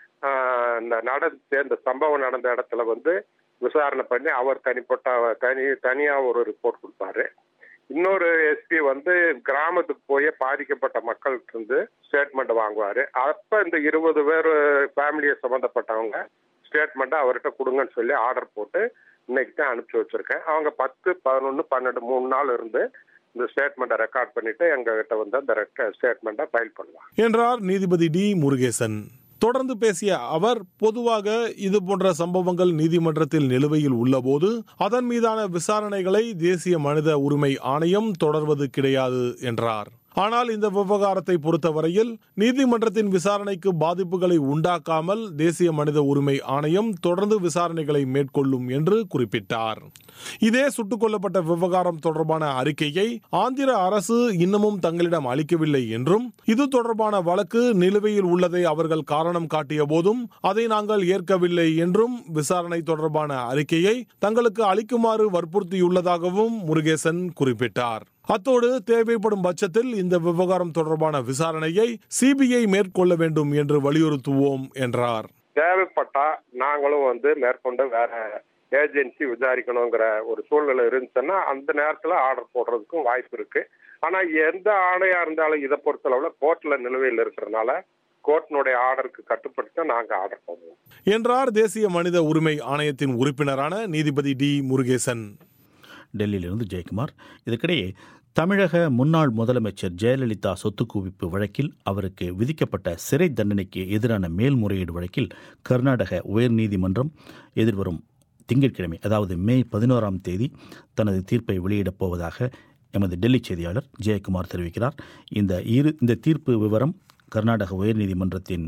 ஆஹ், இந்த நடந்த இந்த சம்பவம் நடந்த இடத்துல வந்து விசாரணை பண்ணி அவர் தனிப்பட்ட தனி தனியா ஒரு ரிப்போர்ட் கொடுப்பாரு இன்னொரு எஸ்பி வந்து கிராமத்துக்கு போய் பாதிக்கப்பட்ட மக்கள்கிட்ட இருந்து ஸ்டேட்மெண்ட் வாங்குவாரு அப்ப இந்த இருபது பேர் ஃபேமிலியை சம்பந்தப்பட்டவங்க ஸ்டேட்மெண்ட் அவர்கிட்ட கொடுங்கன்னு சொல்லி ஆர்டர் போட்டு இன்னைக்கு தான் அனுப்பிச்சு வச்சிருக்கேன் அவங்க பத்து பதினொன்று பன்னெண்டு மூணு நாள் இருந்து இந்த ஸ்டேட்மெண்ட்டை ரெக்கார்ட் பண்ணிட்டு எங்க கிட்ட வந்து அந்த ஸ்டேட்மெண்ட்டை ஃபைல் பண்ணுவாங்க என்றார் நீதிபதி டி முருகேசன் தொடர்ந்து பேசிய அவர் பொதுவாக இது போன்ற சம்பவங்கள் நீதிமன்றத்தில் நிலுவையில் உள்ளபோது அதன் மீதான விசாரணைகளை தேசிய மனித உரிமை ஆணையம் தொடர்வது கிடையாது என்றார் ஆனால் இந்த விவகாரத்தை பொறுத்தவரையில் நீதிமன்றத்தின் விசாரணைக்கு பாதிப்புகளை உண்டாக்காமல் தேசிய மனித உரிமை ஆணையம் தொடர்ந்து விசாரணைகளை மேற்கொள்ளும் என்று குறிப்பிட்டார் இதே சுட்டுக் கொல்லப்பட்ட விவகாரம் தொடர்பான அறிக்கையை ஆந்திர அரசு இன்னமும் தங்களிடம் அளிக்கவில்லை என்றும் இது தொடர்பான வழக்கு நிலுவையில் உள்ளதை அவர்கள் காரணம் காட்டிய போதும் அதை நாங்கள் ஏற்கவில்லை என்றும் விசாரணை தொடர்பான அறிக்கையை தங்களுக்கு அளிக்குமாறு வற்புறுத்தியுள்ளதாகவும் முருகேசன் குறிப்பிட்டார் அத்தோடு தேவைப்படும் பட்சத்தில் இந்த விவகாரம் தொடர்பான விசாரணையை சிபிஐ மேற்கொள்ள வேண்டும் என்று வலியுறுத்துவோம் என்றார் தேவைப்பட்டா நாங்களும் வந்து மேற்கொண்டு வேற ஏஜென்சி விசாரிக்கணுங்கிற ஒரு சூழ்நிலை இருந்துச்சுன்னா அந்த நேரத்துல ஆர்டர் போடுறதுக்கும் வாய்ப்பு இருக்கு ஆனா எந்த ஆணையா இருந்தாலும் இதை பொறுத்தளவுல கோர்ட்ல நிலுவையில் இருக்கிறதுனால கோர்ட்டினுடைய ஆர்டருக்கு கட்டுப்பட்டு தான் நாங்க ஆர்டர் போடுவோம் என்றார் தேசிய மனித உரிமை ஆணையத்தின் உறுப்பினரான நீதிபதி டி முருகேசன் டெல்லியிலிருந்து ஜெயக்குமார் இதற்கிடையே தமிழக முன்னாள் முதலமைச்சர் ஜெயலலிதா சொத்து குவிப்பு வழக்கில் அவருக்கு விதிக்கப்பட்ட சிறை தண்டனைக்கு எதிரான மேல்முறையீடு வழக்கில் கர்நாடக உயர்நீதிமன்றம் எதிர்வரும் திங்கட்கிழமை அதாவது மே பதினோராம் தேதி தனது தீர்ப்பை வெளியிடப் போவதாக எமது டெல்லி செய்தியாளர் ஜெயக்குமார் தெரிவிக்கிறார் இந்த இரு இந்த தீர்ப்பு விவரம் கர்நாடக உயர்நீதிமன்றத்தின்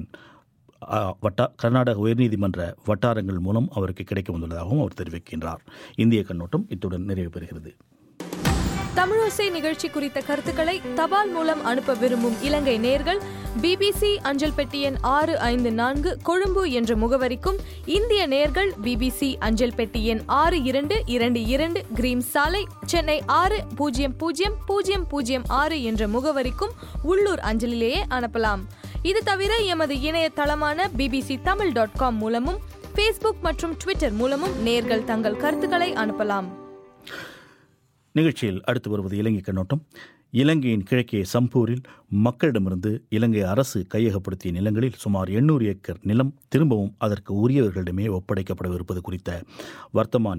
ஆ, வட்டா கர்நாடக உயர்நீதிமன்ற வட்டாரங்கள் மூலம் அவருக்கு கிடைக்க வந்துள்ளதாகவும் அவர் தெரிவிக்கின்றார் இந்திய கண்ணோட்டம் இத்துடன் நிறைவு பெறுகிறது தமிழோசை நிகழ்ச்சி குறித்த கருத்துக்களை தபால் மூலம் அனுப்ப விரும்பும் இலங்கை நேர்கள் பிபிசி அஞ்சல் பெட்டி எண் ஆறு ஐந்து நான்கு கொழும்பு என்ற முகவரிக்கும் இந்திய நேர்கள் பிபிசி அஞ்சல் பெட்டி எண் ஆறு இரண்டு இரண்டு இரண்டு கிரீம் சாலை சென்னை ஆறு பூஜ்ஜியம் பூஜ்ஜியம் பூஜ்ஜியம் பூஜ்ஜியம் ஆறு என்ற முகவரிக்கும் உள்ளூர் அஞ்சலிலேயே அனுப்பலாம் இது தவிர எமது இணையதளமான பிபிசி தமிழ் டாட் காம் மூலமும் ஃபேஸ்புக் மற்றும் ட்விட்டர் மூலமும் நேர்கள் தங்கள் கருத்துக்களை அனுப்பலாம் நிகழ்ச்சியில் அடுத்து வருவது இலங்கை கண்ணோட்டம் இலங்கையின் கிழக்கே சம்பூரில் மக்களிடமிருந்து இலங்கை அரசு கையகப்படுத்திய நிலங்களில் சுமார் எண்ணூறு ஏக்கர் நிலம் திரும்பவும் அதற்கு உரியவர்களிடமே ஒப்படைக்கப்படவிருப்பது குறித்த வர்த்தமானி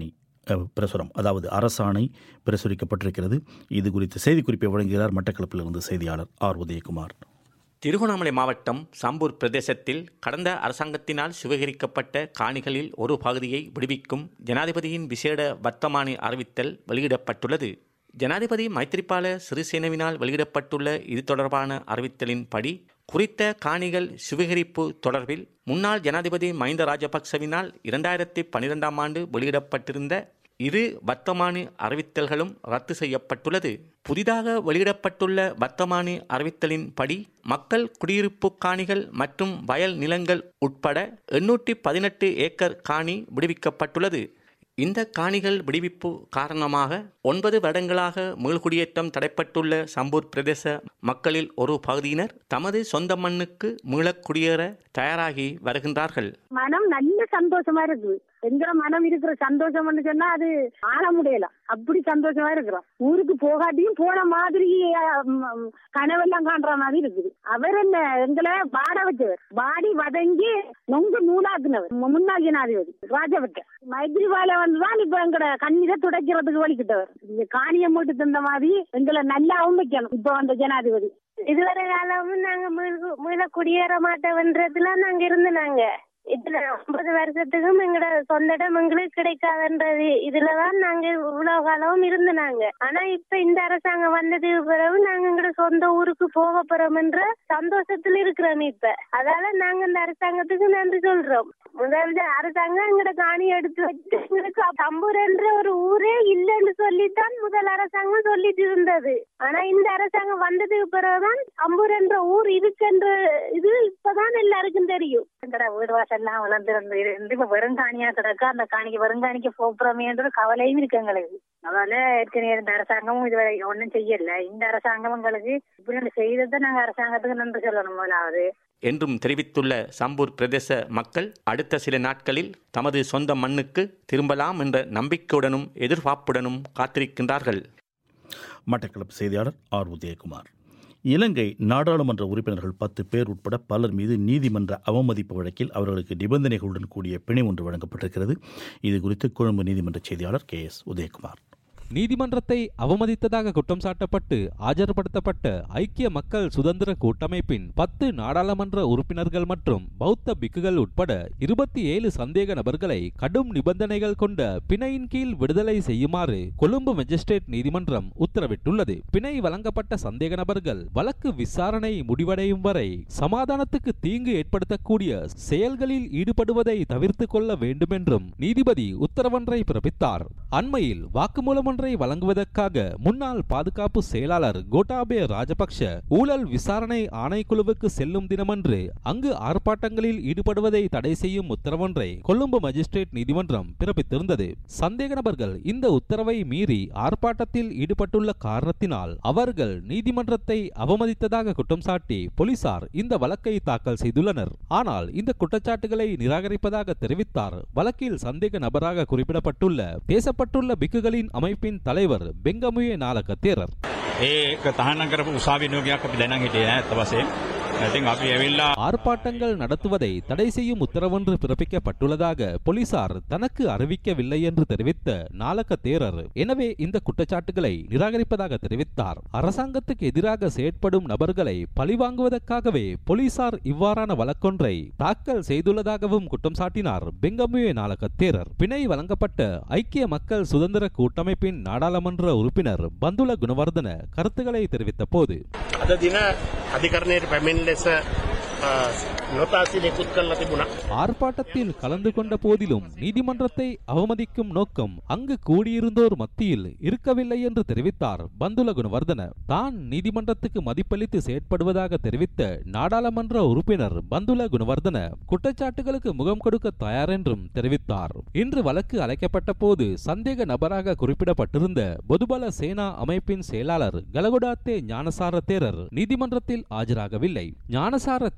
அஹ், பிரசுரம் அதாவது அரசாணை பிரசுரிக்கப்பட்டிருக்கிறது இது குறித்து செய்திக்குறிப்பை வழங்குகிறார் மட்டக்களப்பிலிருந்து செய்தியாளர் ஆர் உதயகுமார் திருகோணமலை மாவட்டம் சம்பூர் பிரதேசத்தில் கடந்த அரசாங்கத்தினால் சுவீகரிக்கப்பட்ட காணிகளில் ஒரு பகுதியை விடுவிக்கும் ஜனாதிபதியின் விசேட வர்த்தமானி அறிவித்தல் வெளியிடப்பட்டுள்ளது ஜனாதிபதி மைத்திரிபால சிறிசேனவினால் வெளியிடப்பட்டுள்ள இது தொடர்பான அறிவித்தலின்படி குறித்த காணிகள் சுவீகரிப்பு தொடர்பில் முன்னாள் ஜனாதிபதி மஹிந்த ராஜபக்சவினால் இரண்டாயிரத்தி பன்னிரெண்டாம் ஆண்டு வெளியிடப்பட்டிருந்த இரு வர்த்தமானி அறிவித்தல்களும் ரத்து செய்யப்பட்டுள்ளது புதிதாக வெளியிடப்பட்டுள்ள வர்த்தமானி அறிவித்தலின்படி மக்கள் குடியிருப்பு காணிகள் மற்றும் வயல் நிலங்கள் உட்பட எண்ணூற்றி பதினெட்டு ஏக்கர் காணி விடுவிக்கப்பட்டுள்ளது இந்த காணிகள் விடுவிப்பு காரணமாக ஒன்பது வருடங்களாக மீள்குடியேற்றம் தடைப்பட்டுள்ள சம்பூர் பிரதேச மக்களில் ஒரு பகுதியினர் தமது சொந்த மண்ணுக்கு மீளக் குடியேற தயாராகி வருகின்றார்கள் மனம் நல்ல சந்தோஷமா இருக்கு எங்கிற மனம் இருக்கிற சந்தோஷம்னு சொன்னா அது ஆள முடியல அப்படி சந்தோஷமா இருக்கிறோம் ஊருக்கு போகாட்டியும் போன மாதிரி ம், ம், கனவெல்லாம் காண்ற மாதிரி இருக்குது அவர் என்ன எங்களை வாட வச்சவர் வாடி வதங்கி நொங்கு நூலாக்குனவர் மு- முன்னாள் ஜனாதிபதி ராஜபக்த மைத்ரிபால வந்துதான் இப்ப எங்கட கண்ணீரை துடைக்கிறதுக்கு வலிக்கிட்டவர் இந்த காணியம் மூட்டு தந்த மாதிரி எங்களை நல்லாவும் வைக்கணும் இப்ப வந்த ஜனாதிபதி இதுவரை காலமும் நாங்க மீள் மீள குடியேற மாட்டோம்ன்றதுல நாங்க இருந்தனாங்க இதுல ஒன்பது வருஷத்துக்கும் எங்கட சொந்த இடம் எங்களுக்கு கிடைக்காதுன்றது இதுலதான் நாங்க இவ்வளவு காலமும் இருந்தனாங்க ஆனா இப்ப இந்த அரசாங்கம் வந்ததுக்கு பிறகு நாங்க எங்கட சொந்த ஊருக்கு போக போறோம்ன்ற சந்தோஷத்துல இருக்கிறோம் இப்ப அதால நாங்க இந்த அரசாங்கத்துக்கு நன்றி சொல்றோம் முதல்ல அரசாங்கம் எங்கட காணி எடுத்து வச்சு எங்களுக்கு தம்பூர் என்ற ஒரு ஊரே இல்லைன்னு சொல்லித்தான் முதல் அரசாங்கம் சொல்லிட்டு இருந்தது ஆனா இந்த அரசாங்கம் வந்ததுக்கு பிறகுதான் அம்பூர் என்ற ஊர் இருக்குன்ற இது இப்பதான் எல்லாருக்கும் தெரியும் எங்கட வீடு வாசல்லாம் வளர்ந்துருந்து இருந்து இப்ப வெறுங்காணியா கிடக்கு அந்த காணிக்கு வெறுங்காணிக்கு போறோமேன்ற கவலையும் இருக்கு எங்களுக்கு அதனால ஏற்கனவே இருந்த அரசாங்கமும் இதுவரை ஒண்ணும் செய்யல இந்த அரசாங்கம் எங்களுக்கு இப்படி ஒண்ணு செய்ததை நாங்க அரசாங்கத்துக்கு நன்றி சொல்லணும் முதலாவது என்றும் தெரிவித்துள்ள சம்பூர் பிரதேச மக்கள் அடுத்த சில நாட்களில் தமது சொந்த மண்ணுக்கு திரும்பலாம் என்ற நம்பிக்கையுடனும் எதிர்பார்ப்புடனும் காத்திருக்கின்றார்கள் மட்டக்களப்பு செய்தியாளர் ஆர் உதயகுமார் இலங்கை நாடாளுமன்ற உறுப்பினர்கள் பத்து பேர் உட்பட பலர் மீது நீதிமன்ற அவமதிப்பு வழக்கில் அவர்களுக்கு நிபந்தனைகளுடன் கூடிய பிணை ஒன்று வழங்கப்பட்டிருக்கிறது இது குறித்து கொழும்பு நீதிமன்ற செய்தியாளர் கே எஸ் உதயகுமார் நீதிமன்றத்தை அவமதித்ததாக குற்றம் சாட்டப்பட்டு ஆஜர்படுத்தப்பட்ட ஐக்கிய மக்கள் சுதந்திர கூட்டமைப்பின் பத்து நாடாளுமன்ற உறுப்பினர்கள் மற்றும் பௌத்த பிக்குகள் உட்பட இருபத்தி ஏழு சந்தேக நபர்களை கடும் நிபந்தனைகள் கொண்ட பிணையின் கீழ் விடுதலை செய்யுமாறு கொழும்பு மெஜிஸ்ட்ரேட் நீதிமன்றம் உத்தரவிட்டுள்ளது பிணை வழங்கப்பட்ட சந்தேக நபர்கள் வழக்கு விசாரணை முடிவடையும் வரை சமாதானத்துக்கு தீங்கு ஏற்படுத்தக்கூடிய செயல்களில் ஈடுபடுவதை தவிர்த்து கொள்ள வேண்டுமென்றும் நீதிபதி உத்தரவொன்றை பிறப்பித்தார் அண்மையில் வாக்குமூலம் ஒன்றை வழங்குவதற்காக முன்னாள் பாதுகாப்பு செயலாளர் கோட்டாபே ராஜபக்ஷ ஊழல் விசாரணை ஆணைக்குழுவுக்கு செல்லும் தினமன்று அங்கு ஆர்ப்பாட்டங்களில் ஈடுபடுவதை தடை செய்யும் உத்தரவொன்றை கொழும்பு மஜிஸ்ட்ரேட் நீதிமன்றம் பிறப்பித்திருந்தது சந்தேக நபர்கள் இந்த உத்தரவை மீறி ஆர்ப்பாட்டத்தில் ஈடுபட்டுள்ள காரணத்தினால் அவர்கள் நீதிமன்றத்தை அவமதித்ததாக குற்றம் சாட்டி போலீசார் இந்த வழக்கை தாக்கல் செய்துள்ளனர் ஆனால் இந்த குற்றச்சாட்டுகளை நிராகரிப்பதாக தெரிவித்தார் வழக்கில் சந்தேக நபராக குறிப்பிடப்பட்டுள்ள தேசப்பட்டுள்ள பிக்குகளின் அமைப்பின் தலைவர் பெங்கமுயே நாலக தேரர் ඒක තහනම් කරපු උසාවි නියෝගයක් අපි දැනන් හිටියේ නෑ ඇත්ත වශයෙන්. ඉතින් අපි ඇවිල්ලා ஆர்ப்பாட்டங்கள் நடத்துவதை தடை செய்யும் உத்தரவொன்று பிறப்பிக்கப்பட்டுள்ளதாக போலீசார் தனக்கு அறிவிக்கவில்லை என்று தெரிவித்த நாலக தேரர் எனவே இந்த குற்றச்சாட்டுகளை நிராகரிப்பதாக தெரிவித்தார் அரசாங்கத்துக்கு எதிராக செயற்படும் நபர்களை பழிவாங்குவதற்காகவே போலீசார் இவ்வாறான வழக்கொன்றை தாக்கல் செய்துள்ளதாகவும் குற்றம் சாட்டினார் பெங்கமுயே நாலக தேரர் பிணை வழங்கப்பட்ட ஐக்கிய மக்கள் சுதந்திர கூட்டமைப்பின் நாடாளுமன்ற உறுப்பினர் பந்துல குணவர்தன கருத்துக்களை தெரிவித்த போது අද දින අධිකරණයට පැමිණ ලෙස අ, නොතාසි නිකුත් කරලා තිබුණා. ஆர்ப்பாட்டத்தில் கலந்து கொண்ட போதிலும் நீதிமன்றத்தை அவமதிக்கும் நோக்கம் அங்கு கூடியிருந்தோர் மத்தியில் இருக்கவில்லை என்று தெரிவித்தார் பந்துல குணவர்தன தான் நீதிமன்றத்துக்கு மதிப்பளித்து செயற்படுவதாக தெரிவித்த நாடாளுமன்ற உறுப்பினர் பந்துல குணவர்தன குற்றச்சாட்டுகளுக்கு முகம் கொடுக்க தயார் என்றும் தெரிவித்தார் இன்று வழக்கு அழைக்கப்பட்ட போது சந்தேக நபராக குறிப்பிடப்பட்டிருந்த பொதுபல சேனா அமைப்பின் செயலாளர் கலகுடாத்தே ஞானசார தேரர் நீதிமன்றத்தில் ஆஜராகவில்லை ஞானசார தேரர்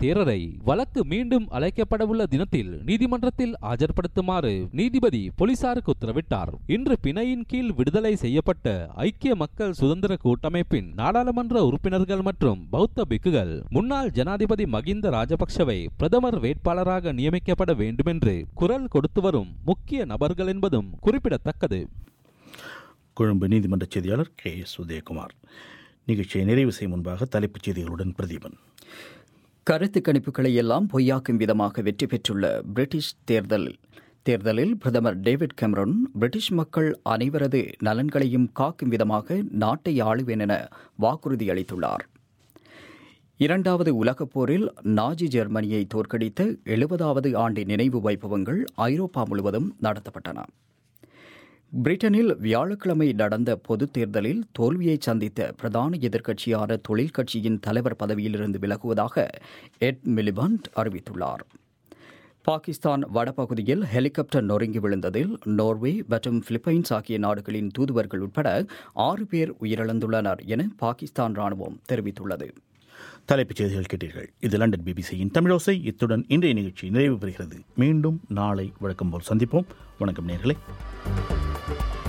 தேரரை வழக்கு மீண்டும் அழைக்கப்படவுள்ள தினத்தில் நீதிமன்றத்தில் ஆஜர்படுத்துமாறு நீதிபதி போலீசாருக்கு உத்தரவிட்டார் இன்று பிணையின் கீழ் விடுதலை செய்யப்பட்ட ஐக்கிய மக்கள் சுதந்திர கூட்டமைப்பின் நாடாளுமன்ற உறுப்பினர்கள் மற்றும் பௌத்த பிக்குகள் முன்னாள் ஜனாதிபதி மகிந்த ராஜபக்சவை பிரதமர் வேட்பாளராக நியமிக்கப்பட வேண்டுமென்று குரல் கொடுத்து வரும் முக்கிய நபர்கள் என்பதும் குறிப்பிடத்தக்கது கொழும்பு நீதிமன்ற செய்தியாளர் கே எஸ் உதயகுமார் நிகழ்ச்சியை நிறைவு செய்யும் முன்பாக தலைப்புச் செய்திகளுடன் பிரதீபன் கருத்து கணிப்புகளை எல்லாம் பொய்யாக்கும் விதமாக வெற்றி பெற்றுள்ள பிரிட்டிஷ் தேர்தலில் தேர்தலில் பிரதமர் டேவிட் கேமரன் பிரிட்டிஷ் மக்கள் அனைவரது நலன்களையும் காக்கும் விதமாக நாட்டை ஆளுவேன் என வாக்குறுதி அளித்துள்ளார் இரண்டாவது உலகப் போரில் நாஜி ஜெர்மனியை தோற்கடித்த எழுபதாவது ஆண்டு நினைவு வைபவங்கள் ஐரோப்பா முழுவதும் நடத்தப்பட்டன பிரிட்டனில் வியாழக்கிழமை நடந்த பொதுத் தேர்தலில் தோல்வியை சந்தித்த பிரதான எதிர்க்கட்சியான தொழில் கட்சியின் தலைவர் பதவியிலிருந்து விலகுவதாக எட் மிலிபண்ட் அறிவித்துள்ளார் பாகிஸ்தான் வடபகுதியில் ஹெலிகாப்டர் நொறுங்கி விழுந்ததில் நோர்வே மற்றும் பிலிப்பைன்ஸ் ஆகிய நாடுகளின் தூதுவர்கள் உட்பட ஆறு பேர் உயிரிழந்துள்ளனர் என பாகிஸ்தான் ராணுவம் தெரிவித்துள்ளது தலைப்புச் செய்திகள் கேட்டீர்கள் இது லண்டன் பிபிசியின் தமிழோசை இத்துடன் இன்றைய நிகழ்ச்சி நிறைவு பெறுகிறது மீண்டும் நாளை வழக்கம் போல் சந்திப்போம் வணக்கம் நேர்களே